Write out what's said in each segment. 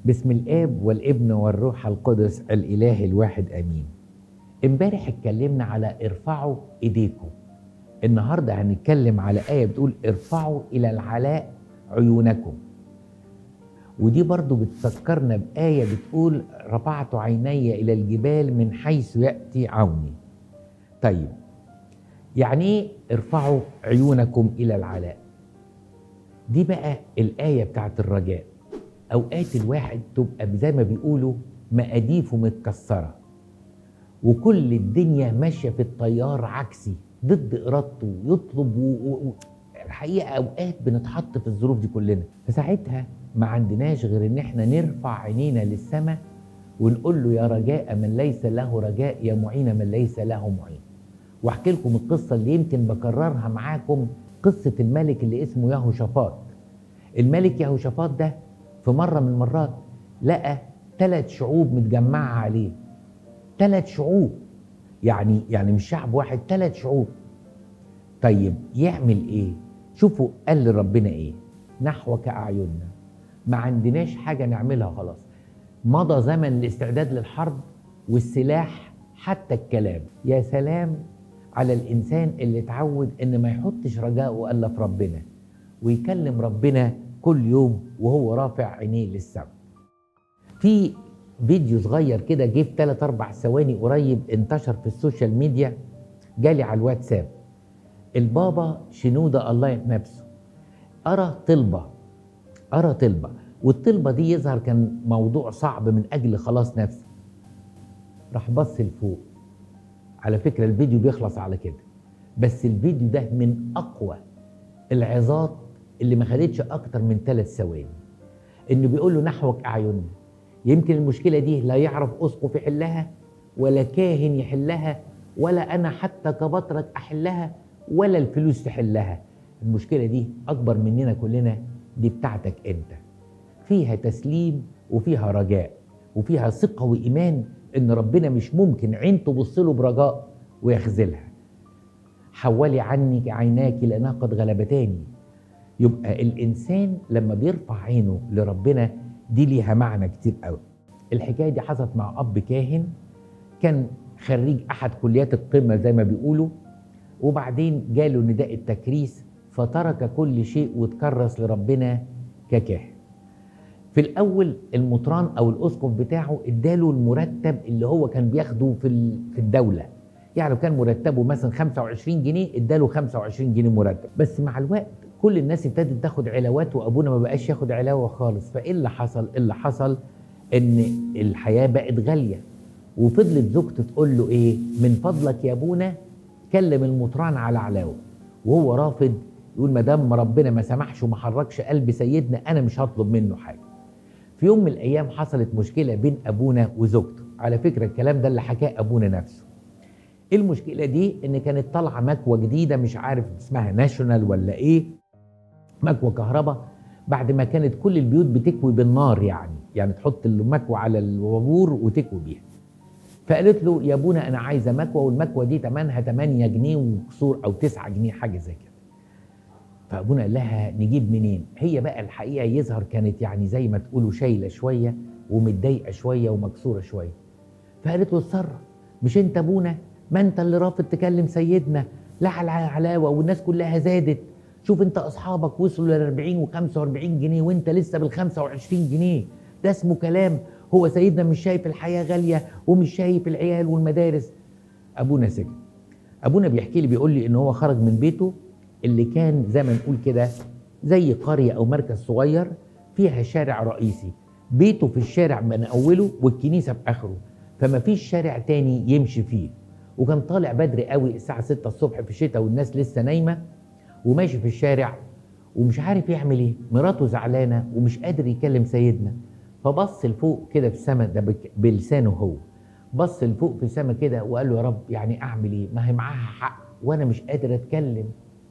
بسم الاب والابن والروح القدس الاله الواحد امين امبارح اتكلمنا على ارفعوا ايديكم النهارده هنتكلم على ايه بتقول ارفعوا الى العلاء عيونكم ودي برضو بتفكرنا بآية بتقول رفعت عيني إلى الجبال من حيث يأتي عوني طيب يعني ايه ارفعوا عيونكم إلى العلاء دي بقى الآية بتاعت الرجاء أوقات الواحد تبقى زي ما بيقولوا مقاديفه متكسرة وكل الدنيا ماشية في التيار عكسي ضد إرادته يطلب و... و... الحقيقة أوقات بنتحط في الظروف دي كلنا فساعتها ما عندناش غير إن إحنا نرفع عينينا للسماء ونقول له يا رجاء من ليس له رجاء يا معين من ليس له معين واحكي لكم القصة اللي يمكن بكررها معاكم قصة الملك اللي اسمه يهوشافاط الملك يهوشافاط ده في مرة من المرات لقى ثلاث شعوب متجمعة عليه ثلاث شعوب يعني يعني مش شعب واحد ثلاث شعوب طيب يعمل ايه شوفوا قال لربنا ايه نحوك اعيننا ما عندناش حاجة نعملها خلاص مضى زمن الاستعداد للحرب والسلاح حتى الكلام يا سلام على الانسان اللي اتعود ان ما يحطش رجاءه الا في ربنا ويكلم ربنا كل يوم وهو رافع عينيه للسماء في فيديو صغير كده جه في 3 4 ثواني قريب انتشر في السوشيال ميديا جالي على الواتساب البابا شنودة الله نفسه أرى طلبة أرى طلبة والطلبة دي يظهر كان موضوع صعب من أجل خلاص نفسه راح بص لفوق على فكرة الفيديو بيخلص على كده بس الفيديو ده من أقوى العظات اللي ما خدتش أكتر من ثلاث ثواني إنه بيقول له نحوك أعيننا يمكن المشكلة دي لا يعرف أسقف يحلها ولا كاهن يحلها ولا أنا حتى كبطرك أحلها ولا الفلوس تحلها المشكلة دي أكبر مننا كلنا دي بتاعتك أنت فيها تسليم وفيها رجاء وفيها ثقة وإيمان إن ربنا مش ممكن عين تبص له برجاء ويخذلها حولي عنك عيناك لأنها قد غلبتاني يبقى الإنسان لما بيرفع عينه لربنا دي ليها معنى كتير قوي الحكاية دي حصلت مع أب كاهن كان خريج أحد كليات القمة زي ما بيقولوا وبعدين جاله نداء التكريس فترك كل شيء وتكرس لربنا ككاهن في الاول المطران او الاسقف بتاعه اداله المرتب اللي هو كان بياخده في في الدوله يعني لو كان مرتبه مثلا 25 جنيه اداله 25 جنيه مرتب بس مع الوقت كل الناس ابتدت تاخد علاوات وابونا ما بقاش ياخد علاوه خالص فايه اللي حصل اللي حصل ان الحياه بقت غاليه وفضلت زوجته تقول له ايه من فضلك يا ابونا كلم المطران على علاوه وهو رافض يقول ما دام ربنا ما سمحش وما حركش قلب سيدنا انا مش هطلب منه حاجه في يوم من الايام حصلت مشكله بين ابونا وزوجته على فكره الكلام ده اللي حكاه ابونا نفسه المشكله دي ان كانت طالعه مكوه جديده مش عارف اسمها ناشونال ولا ايه مكوه كهرباء بعد ما كانت كل البيوت بتكوي بالنار يعني يعني تحط المكوه على الوابور وتكوي بيها فقالت له يا ابونا انا عايزه مكوه والمكوه دي ثمنها 8 جنيه وكسور او 9 جنيه حاجه زي كده فابونا قال لها نجيب منين هي بقى الحقيقه يظهر كانت يعني زي ما تقولوا شايله شويه ومتضايقه شويه ومكسوره شويه فقالت له اتصرف مش انت ابونا ما انت اللي رافض تكلم سيدنا لا على علاوه والناس كلها زادت شوف انت اصحابك وصلوا ل 40 و45 جنيه وانت لسه بال 25 جنيه ده اسمه كلام هو سيدنا مش شايف الحياه غاليه ومش شايف العيال والمدارس ابونا سكت ابونا بيحكي لي بيقول لي ان هو خرج من بيته اللي كان زي ما نقول كده زي قريه او مركز صغير فيها شارع رئيسي بيته في الشارع من اوله والكنيسه باخره فما فيش شارع تاني يمشي فيه وكان طالع بدري قوي الساعه 6 الصبح في الشتاء والناس لسه نايمه وماشي في الشارع ومش عارف يعمل ايه مراته زعلانه ومش قادر يكلم سيدنا فبص لفوق كده في السماء ده بلسانه هو بص لفوق في السماء كده وقال له يا رب يعني اعمل ايه ما هي معاها حق وانا مش قادر اتكلم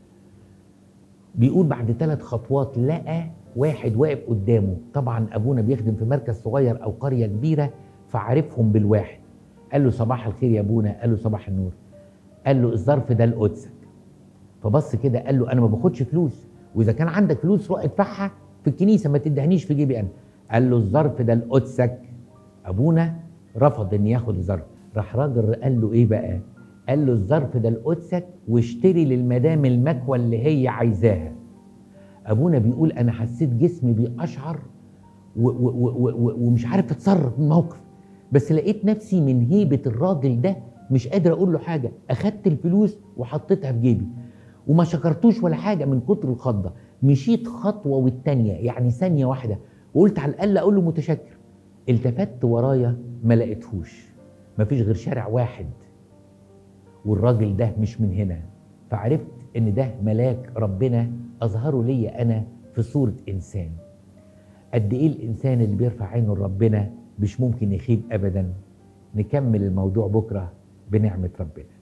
بيقول بعد ثلاث خطوات لقى واحد واقف قدامه طبعا ابونا بيخدم في مركز صغير او قريه كبيره فعرفهم بالواحد قال له صباح الخير يا ابونا قال له صباح النور قال له الظرف ده لقدسك فبص كده قال له انا ما باخدش فلوس واذا كان عندك فلوس روح ادفعها في الكنيسه ما تدهنيش في جيبي انا قال له الظرف ده لقدسك ابونا رفض ان ياخد الظرف راح راجل قال له ايه بقى قال له الظرف ده لقدسك واشتري للمدام المكوى اللي هي عايزاها ابونا بيقول انا حسيت جسمي بيقشعر و- و- و- و- ومش عارف اتصرف من الموقف بس لقيت نفسي من هيبه الراجل ده مش قادر اقول له حاجه اخدت الفلوس وحطيتها في جيبي وما شكرتوش ولا حاجه من كتر الخضه مشيت خطوه والتانيه يعني ثانيه واحده وقلت على الاقل اقول له متشكر التفت ورايا ما لقيتهوش مفيش غير شارع واحد والراجل ده مش من هنا فعرفت ان ده ملاك ربنا اظهره ليا انا في صوره انسان قد ايه الانسان اللي بيرفع عينه لربنا مش ممكن يخيب ابدا نكمل الموضوع بكره بنعمه ربنا